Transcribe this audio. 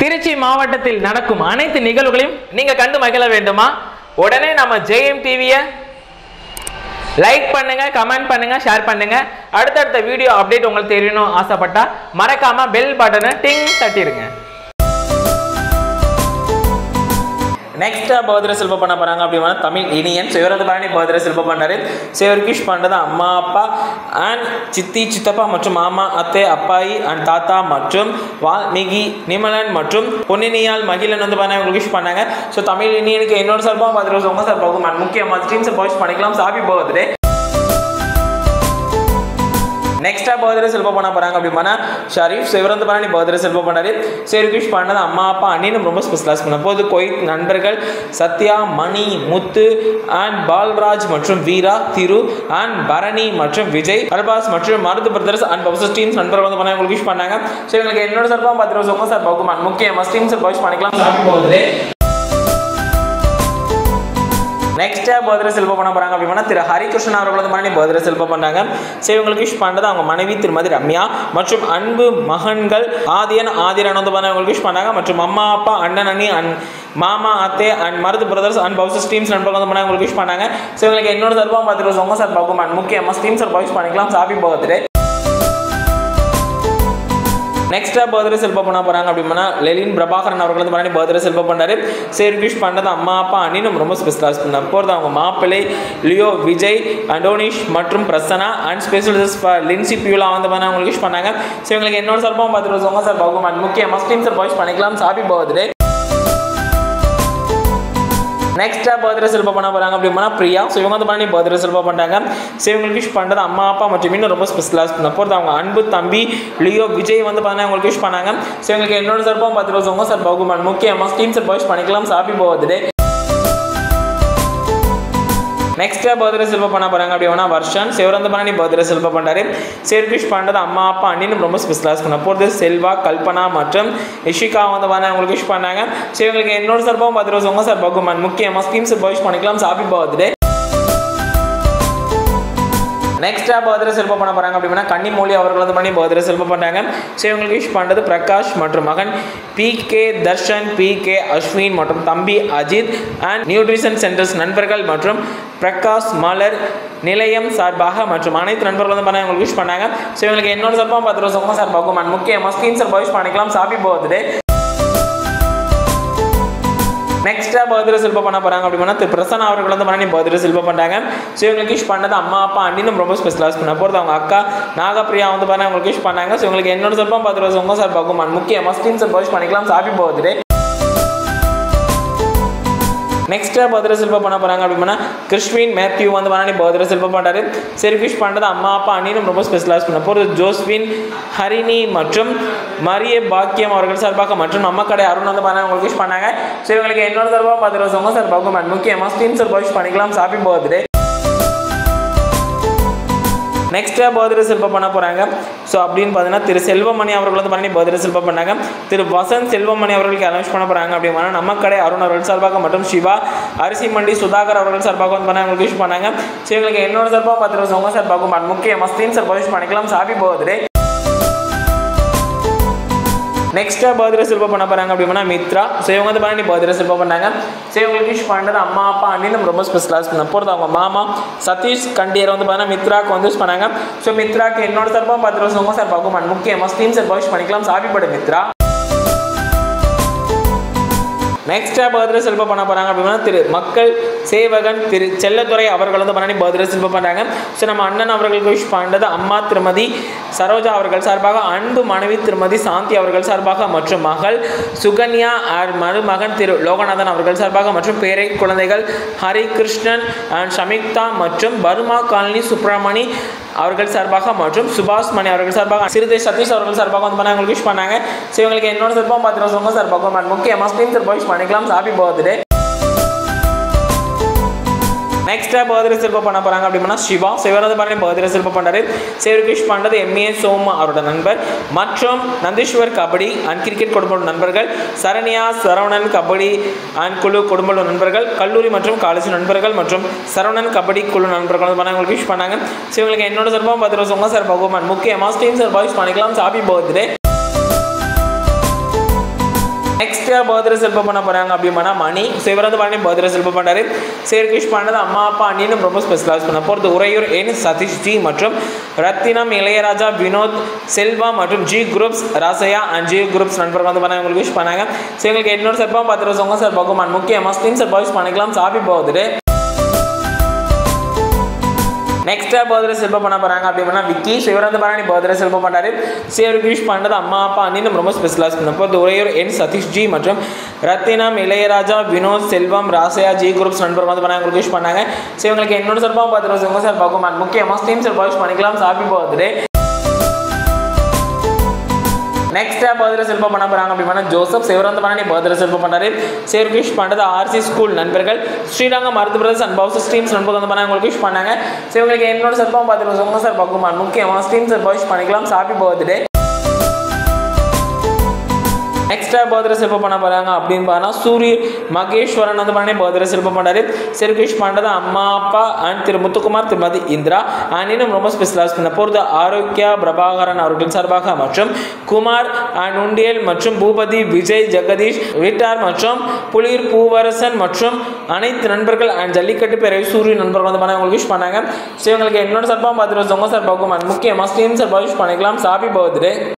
திருச்சி மாவட்டத்தில் நடக்கும் அனைத்து நிகழ்வுகளையும் நீங்க கண்டு மகிழ வேண்டுமா உடனே நம்ம ஜெயம் டிவியை லைக் பண்ணுங்க கமெண்ட் பண்ணுங்க ஷேர் பண்ணுங்க அடுத்தடுத்த வீடியோ அப்டேட் உங்களுக்கு தெரியணும் ஆசைப்பட்டா மறக்காம பெல் பட்டனை டிங் தட்டிடுங்க நெக்ஸ்டா பௌத்திர சில்பம் பண்ண போறாங்க அப்படின்னா தமிழ் இனியன் சிவரது பழனி பௌத்திர சில்பம் பண்ணாரு சிவர்கிஷ் பண்றது அம்மா அப்பா அண்ட் சித்தி சித்தப்பா மற்றும் மாமா அத்தை அப்பாயி அண்ட் தாத்தா மற்றும் வால்மீகி நிமலன் மற்றும் பொன்னினியால் மகிழன் வந்து பண்ண விஷ் பண்ணாங்க ஸோ தமிழ் இனியனுக்கு என்னோட சார்பாக பார்த்துட்டு உங்க சார்பாகும் அண்ட் முக்கியமாக ஸ்ட்ரீம் சார் பண்ணிக்கலாம் சாபி பர்த்டே நெக்ஸ்டா பர்த்டே செல்வம் பண்ண போறாங்க அப்படின்னா ஷரீஃப் சிவரந்து பரணி பர்த்டே செல்வம் பண்ணாரு சேருகிஷ் பண்ணது அம்மா அப்பா அண்ணினும் ரொம்ப ஸ்பெஷலாஸ் பண்ண போது கோயிட் நண்பர்கள் சத்யா மணி முத்து அண்ட் பால்ராஜ் மற்றும் வீரா திரு அண்ட் பரணி மற்றும் விஜய் அல்பாஸ் மற்றும் மருது பிரதர்ஸ் அண்ட் பப்சஸ் டீம்ஸ் நண்பர்கள் வந்து பண்ண உங்களுக்கு விஷ் பண்ணாங்க ஸோ எங்களுக்கு என்னோட சார்பாக பத்து ரூபா உங்க சார் பகுமான் முக்கியமாக டீம்ஸ் விஷ் பண்ணிக்கலாம் ஹாப்பி பர்த்டே நெக்ஸ்ட் பர்த்டே செல்வம் பண்ண போறாங்க அப்படின்னா திரு ஹரிகிருஷ்ணன் அவர்கள் வந்து மணி பர்த்டே செல்வம் பண்ணாங்க ஸோ இவங்களுக்கு விஷ் பண்ணுறது அவங்க மனைவி திருமதி ரம்யா மற்றும் அன்பு மகன்கள் ஆதியன் ஆதிரன் வந்து பண்ண இவங்களுக்கு விஷ் பண்ணாங்க மற்றும் அம்மா அப்பா அண்ணன் அண்ணி அண்ட் மாமா அத்தே அண்ட் மருது பிரதர்ஸ் அண்ட் பவுசஸ் டீம்ஸ் நண்பர்கள் வந்து பண்ண இவங்களுக்கு விஷ் பண்ணாங்க ஸோ இவங்களுக்கு என்னோட சார்பாக பார்த்து ரூபா உங்க சார் பார்க்கும் அண்ட் முக்கியமாக டீம் சார் விஷ் பண்ணிக்கலாம் ஹாப்பி பர்த்டே நெக்ஸ்டா பர்த்டே செல்பம் பண்ண போறாங்க அப்படின்னா லெலின் பிரபாகரன் அவர்கள் வந்து பண்ணி பர்த்டே செல்பம் பண்ணாரு சரி விஷ் பண்ணது அம்மா அப்பா அண்ணினும் ரொம்ப ஸ்பெஷலாக பண்ண போகிறது அவங்க மாப்பிள்ளை லியோ விஜய் அண்டோனிஷ் மற்றும் பிரசனா அண்ட் ஸ்பெஷலிஸ்ட் லின்சி பியூலா வந்து பண்ண அவங்களுக்கு விஷ் பண்ணாங்க ஸோ இவங்களுக்கு என்னோட சார்பாக பார்த்துட்டு உங்க சார் பகுமான் முக்கிய மஸ்டீம் சார் விஷ் பண்ணிக்கலாம் ஹாப்பி பர்த்டே நெக்ஸ்டா பர்த்டே செல்பம் பண்ண போறாங்க அப்படின்னா பிரியா ஸோ இவங்க வந்து பண்ணி பர்த்டே செல்பம் பண்ணாங்க ஸோ இவங்களுக்கு விஷ் பண்ணுறது அம்மா அப்பா மற்றும் இன்னும் ரொம்ப ஸ்பெஷலாக பண்ண போகிறது அவங்க அன்பு தம்பி லியோ விஜய் வந்து பண்ண அவங்களுக்கு விஷ் பண்ணாங்க ஸோ இவங்களுக்கு என்னோட சார்பாக பத்து ரூபா உங்க சார் பகுமான் முக்கியமாக ஸ்டீம் சார் விஷ் பண்ணிக்கலாம் ஹாப்பி பர்த்டே நெக்ஸ்ட் பர்த்டே செல்வ பண்ண போறாங்க அப்படின்னா வருஷன் சிவரந்த பண்ணி பர்த்டே செல்வ பண்ணாரு சேர்பிஷ் பண்ணுறது அம்மா அப்பா அண்ணினும் ரொம்ப ஸ்பெஷலாக பண்ண போகிறது செல்வா கல்பனா மற்றும் இஷிகா வந்து பண்ண அவங்களுக்கு விஷ் பண்ணாங்க ஸோ இவங்களுக்கு என்னோட சார்பாகவும் பத்து ரூபா உங்க சார் பகுமான் முக்கியமாக ஸ்கீம் சார் விஷ் பண்ணிக்கலாம் ஹாப்பி பர்த்டே நெக்ஸ்டா பர்த்டே செல்பம் பண்ண போறாங்க அப்படின்னா கன்னிமொழி அவர்கள் வந்து பண்ணி பர்த்டே செல்பம் பண்ணாங்க ஸோ இவங்களுக்கு விஷ் பண்ணுறது பிரகாஷ் மற்றும் மகன் P K Darshan P K Ashwin மற்றும் தம்பி அஜித் அண்ட் நியூட்ரிஷன் சென்டர்ஸ் நண்பர்கள் மற்றும் பிரகாஷ் மலர் நிலையம் சார்பாக மற்றும் அனைத்து நண்பர்கள் வந்து பண்ண இவங்களுக்கு விஷ் பண்ணாங்க ஸோ இவங்களுக்கு என்னோட சார்பாக பத்து ரூபா சார் பகுமான் முக்கியமாக ஸ்கீம் சார் விஷ் பண்ணிக்கலாம் ஹாப்பி பர்த்டே நெக்ஸ்டா பர்த்டே செல்பம் பண்ண போறாங்க அப்படின்னா திரு பிரசன்னா அவர்கள் வந்து பண்ணி பர்த்டே செல்பம் பண்ணாங்க ஸோ இவங்களுக்கு விஷ் பண்ணது அம்மா அப்பா அண்ணினும் ரொம்ப ஸ்பெஷலாக பண்ண போகிறது அவங்க அக்கா நாகப்பிரியா வந்து பண்ண அவங்களுக்கு விஷ் பண்ணாங்க ஸோ இவங்களுக்கு என்னோட செல்பம் பத்து ரூபா உங்க சார் பகுமான் முக்கியமாக ஸ்டீம் சார் விஷ் பண்ணிக்கலாம் ஹாப்பி பர்த்டே நெக்ஸ்ட் பர்த்டே செல்பம் பண்ண போறாங்க அப்படின்னா கிறிஸ்வின் மேத்யூ வந்து பண்ணி பர்த்டே செல்பம் பண்ணாரு சரி விஷ் பண்ணுறது அம்மா அப்பா அண்ணினும் ரொம்ப ஸ்பெஷலாக பண்ண போகிறது ஜோஸ்வின் ஹரிணி மற்றும் மரிய பாக்கியம் அவர்கள் சார்பாக மற்றும் நம்ம கடை அருண் வந்து பண்ண உங்களுக்கு விஷ் பண்ணாங்க ஸோ இவங்களுக்கு என்னோட சார்பாக பத்து ரூபா உங்க சார் பகுமான் முக்கியமாக ஸ்டீம் சார் விஷ் பண்ணிக்கலாம் ஹாப்பி பர்த்டே நெக்ஸ்ட் பர்த்டே செல்பம் பண்ண போகிறாங்க ஸோ அப்படின்னு பார்த்தீங்கன்னா திரு செல்வமணி அவர்கள் வந்து பண்ணி பர்த்டே செல்பம் பண்ணாங்க திரு வசந்த் செல்வமணி அவர்களுக்கு அனௌன்ஸ் பண்ண போகிறாங்க அப்படின்னா நம்ம கடை அருண் அவர்கள் சார்பாக மற்றும் சிவா அரிசி மண்டி சுதாகர் அவர்கள் சார்பாக வந்து பண்ண அவங்களுக்கு விஷ் பண்ணாங்க ஸோ இவங்களுக்கு என்னோட சார்பாக பத்து ரூபா உங்க சார்பாக முக்கிய மஸ்தீன் சார் விஷ் பண்ணிக்கலாம் ஹாப்பி பர்த்டே நெக்ஸ்ட்டாக பர்த்டே செல்பம் பண்ண போகிறாங்க அப்படின்னா மித்ரா ஸோ இவங்க வந்து பண்ணி பர்த்டே செல்பம் பண்ணாங்க ஸோ இவங்களுக்கு விஷ் பண்ணுறது அம்மா அப்பா அண்ணினும் ரொம்ப ஸ்பெஷலாக பண்ண போகிறது அவங்க மாமா சதீஷ் கண்டியர் வந்து பார்த்தீங்கன்னா மித்ராக்கு வந்து விஷ் பண்ணாங்க ஸோ மித்ராக்கு என்னோட சார்பாக பத்து ரூபா உங்க சார் பார்க்கும் முக்கியமாக ஸ்டீம் சார் விஷ் பண்ணிக்கலாம் ஹாப்பி பர்த்டே மித்ரா நெக்ஸ்ட்டாக பர்த்டே செல்பம் பண்ண போகிறாங்க அப்படின்னா திரு மக்கள் சேவகன் திரு செல்லத்துறை அவர்கள் வந்து பண்ணி பர்த்டே செல்பம் பண்ணாங்க ஸோ நம்ம அண்ணன் அவர்களுக்கு விஷ் பண்ணுறது அம்மா திருமதி சரோஜா அவர்கள் சார்பாக அன்பு மனைவி திருமதி சாந்தி அவர்கள் சார்பாக மற்றும் மகள் சுகன்யா ஆர் மருமகன் திரு லோகநாதன் அவர்கள் சார்பாக மற்றும் பேரை குழந்தைகள் ஹரி கிருஷ்ணன் அண்ட் ஷமிக்தா மற்றும் பருமா காலனி சுப்பிரமணி அவர்கள் சார்பாக மற்றும் சுபாஷ் மணி அவர்கள் சார்பாக சிறுதை சதீஷ் அவர்கள் சார்பாக வந்து பண்ண அவங்களுக்கு விஷ் பண்ணாங்க ஸோ இவங்களுக்கு என்னோட சார்பாக பத்து ரூபா உங்க சார்பாக முக்கியமாக ஸ்க்ரீன் சார் விஷ் பண்ணிக்கலாம் ஹாப்பி பர்த்டே நெக்ஸ்ட்டாக பர்த்டே செல்பம் பண்ண போகிறாங்க அப்படின்னா சிவா சிவரது பண்ணி பர்த்டே செல்பம் பண்ணாரு சேவருக்கு விஷ் பண்ணுறது எம்ஏ சோமு அவரோட நண்பர் மற்றும் நந்தீஸ்வர் கபடி அண்ட் கிரிக்கெட் குடும்ப நண்பர்கள் சரண்யா சரவணன் கபடி அண்ட் குழு குடும்ப நண்பர்கள் கல்லூரி மற்றும் காலேஜ் நண்பர்கள் மற்றும் சரவணன் கபடி குழு நண்பர்கள் வந்து பண்ண அவங்களுக்கு விஷ் பண்ணாங்க ஸோ இவங்களுக்கு என்னோட சார்பாக பத்து ரூபா உங்க சார் பகுமான் முக்கியமாக ஸ்டீம் சார் பாய்ஸ் பண்ணிக்கலாம் ஹாப்பி பர்த்டே யார் பர்த்டே செலிப்ரேட் பண்ண போகிறாங்க அப்படின்னா மணி ஸோ இவர் வந்து பண்ணி பர்த்டே செலிப்ரேட் பண்ணுறாரு சரி விஷ் பண்ணது அம்மா அப்பா அண்ணின்னு ரொம்ப ஸ்பெஷலாக பண்ண போகிறது உறையூர் என் சதீஷ் ஜி மற்றும் ரத்தினம் இளையராஜா வினோத் செல்வா மற்றும் G groups Rasaiah and G groups நண்பர்கள் வந்து பண்ண உங்களுக்கு விஷ் பண்ணாங்க ஸோ எங்களுக்கு என்னோட சார்பாக பத்து வருஷம் சார் பகுமான் முக்கியமாக ஸ்கிரீன் சார் விஷ் பண்ணிக்கலாம் சாப்பி போகுது நெக்ஸ்ட்டாக பர்த்டே செல்பம் பண்ண போகிறாங்க அப்படின்னா விக்கி ஸோ இவர் வந்து பண்ணி பர்த்டே செல்பம் பண்ணாரு ஸோ இவருக்கு விஷ் பண்ணது அம்மா அப்பா அண்ணன் ரொம்ப ஸ்பெஷலாக பண்ண போகிறது ஒரே என் சதீஷ் ஜி மற்றும் ரத்தினம் இளையராஜா வினோத் செல்வம் ராசையா ஜி குரூப்ஸ் நண்பர் வந்து பண்ணாங்க உங்களுக்கு விஷ் பண்ணாங்க ஸோ இவங்களுக்கு என்னோட சார்பாக பத்து வருஷம் சார் பகுமான் முக்கியமாக ஸ்டீம் சார் விஷ் பண்ணிக்கலாம் ஹாப்பி பர்த்டே நெக்ஸ்ட் பர்த்டே செல்பம் பண்ண போகிறாங்க அப்படின்னா ஜோசப் சிவர் வந்து பண்ணி பர்த்டே செல்பம் பண்ணாரு சேர் விஷ் பண்ணது ஆர்சி ஸ்கூல் நண்பர்கள் ஸ்ரீரங்கம் மருது பிரதர்ஸ் அண்ட் பவுஸ் ஸ்ட்ரீம்ஸ் நண்பர்கள் வந்து பண்ணாங்க உங்களுக்கு விஷ் பண்ணாங்க ஸோ இவங்களுக்கு என்னோட செல்பம் பார்த்துட்டு சார் பகுமான் முக்கியமாக ஸ்ட்ரீம் சார் விஷ் பண்ணிக்கலாம் ஹாப்பி பர்த்டே நெக்ஸ்ட்டாக பர்த்டே செல்பம் பண்ண போகிறாங்க அப்படின்னு பார்த்தா சூரிய மகேஸ்வரன் வந்து பண்ணி பர்த்டே செல்பம் பண்ணாரு செல்ஃபிஷ் பண்ணுறது அம்மா அப்பா அண்ட் திரு முத்துக்குமார் திருமதி இந்திரா அண்ட் இன்னும் ரொம்ப ஸ்பெஷலாக பண்ண போகிறது ஆரோக்கியா பிரபாகரன் அவர்களின் சார்பாக மற்றும் குமார் அண்ட் உண்டியல் மற்றும் பூபதி விஜய் ஜெகதீஷ் வீட்டார் மற்றும் புலிர் பூவரசன் மற்றும் அனைத்து நண்பர்கள் அண்ட் ஜல்லிக்கட்டு பேரவை சூரிய நண்பர்கள் வந்து பண்ண உங்களுக்கு விஷ் பண்ணாங்க ஸோ இவங்களுக்கு என்னோட சார்பாக பார்த்துட்டு சார் பகுமான் முக்கியமாக ஸ்டீம் சார் விஷ் பண்ணிக்கலாம் ஹாப்பி பர்த்டே